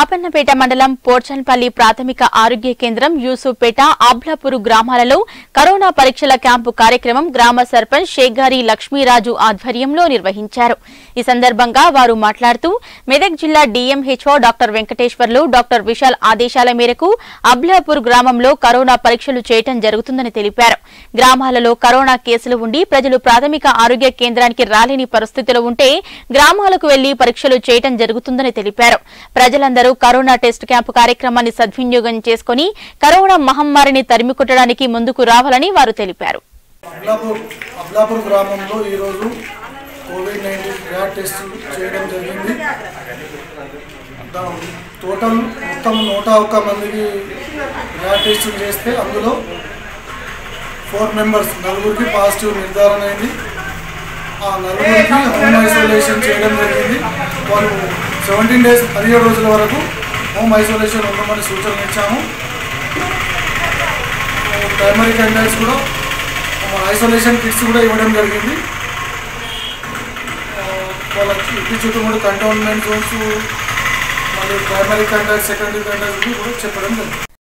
పాపన్నపేట మండలం పోర్చన్పల్లి ప్రాథమిక ఆరోగ్య కేంద్రం యూసుపేట ఆబ్లాపూరు గ్రామాలలో కరోనా పరీక్షల క్యాంపు కార్యక్రమం గ్రామ సర్పంచ్ షేగారి లక్ష్మీరాజు ఆధ్వర్యంలో నిర్వహించారు ఈ సందర్భంగా వారు మాట్లాడుతూ మెదక్ జిల్లా DMHO doctor Venkateswarlu doctor Vishal ఆదేశాల మేరకు అబ్లాపూర్ గ్రామంలో కరోనా పరీక్షలు చేయటం జరుగుతుందని తెలిపారు గ్రామాలలో కరోనా కేసులు ఉండి ప్రజలు ప్రాథమిక ఆరోగ్య కేంద్రానికి రాలేని పరిస్థితులు ఉంటే గ్రామాలకు వెళ్లి పరీక్షలు చేయటం జరుగుతుందని తెలిపారు ప్రజలందరూ కరోనా టెస్ట్ క్యాంపు కార్యక్రమాన్ని సద్వినియోగం చేసుకుని కరోనా మహమ్మారిని తరిమికొట్టడానికి ముందుకు రావాలని వారు తెలిపారు అబ్లాపూర్ అబ్లాపూర్ గ్రామంలో ఈరోజు కోవిడ్ నైన్టీన్ ర్యాట్ టెస్ట్ చేయడం జరిగింది దా- టోటల్ మొత్తం నూట ఒక్క మందికి ర్యాట్ టెస్ట్ చేస్తే అందులో ఫోర్ మెంబర్స్ నలుగురికి పాజిటివ్ నిర్ధారణ అయింది ఆ నలుగురికి హోమ్ ఐసోలేషన్ చేయడం జరిగింది వాళ్ళు సెవెంటీన్ డేస్ పదిహేడు రోజుల వరకు హోమ్ ఐసోలేషన్ ఉండమని సూచనలు ఇచ్చాము ప్రైమరీ క్యాండిడేట్స్ కూడా ఐసోలేషన్ కిట్స్ కూడా ఇవ్వడం జరిగింది ఆ, వాళ్ళకి ఇంటి చుట్టూ కంటోన్మెంట్ జోన్స్ మళ్ళీ ప్రైమరీ క్యాండిడేట్స్ సెకండరీ క్యాండిడేట్స్ కూడా చెప్పడం జరిగింది